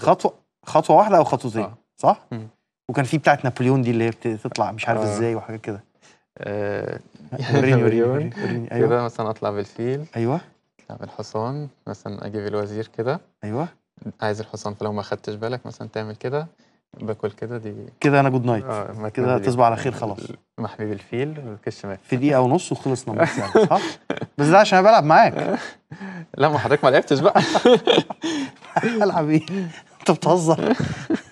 خطوه خطوه واحده او خطوتين آه. صح مم. وكان في بتاعت نابليون دي اللي هي بتطلع مش عارف آه. ازاي وحاجات كده آه، وريني وريني نابليون. وريني, وريني. ايوه كده مثلا اطلع بالفيل ايوه اطلع بالحصان مثلا اجيب الوزير كده ايوه عايز الحصان فلو ما خدتش بالك مثلا تعمل كده باكل كده دي كده انا جود نايت اه مكنة كده دي. تصبح على خير خلاص محمي بالفيل والكش مات في دقيقه ونص وخلصنا بس يعني صح بس ده عشان انا بلعب معاك لا ما حضرتك ما لعبتش بقى العب ايه انت بتهزر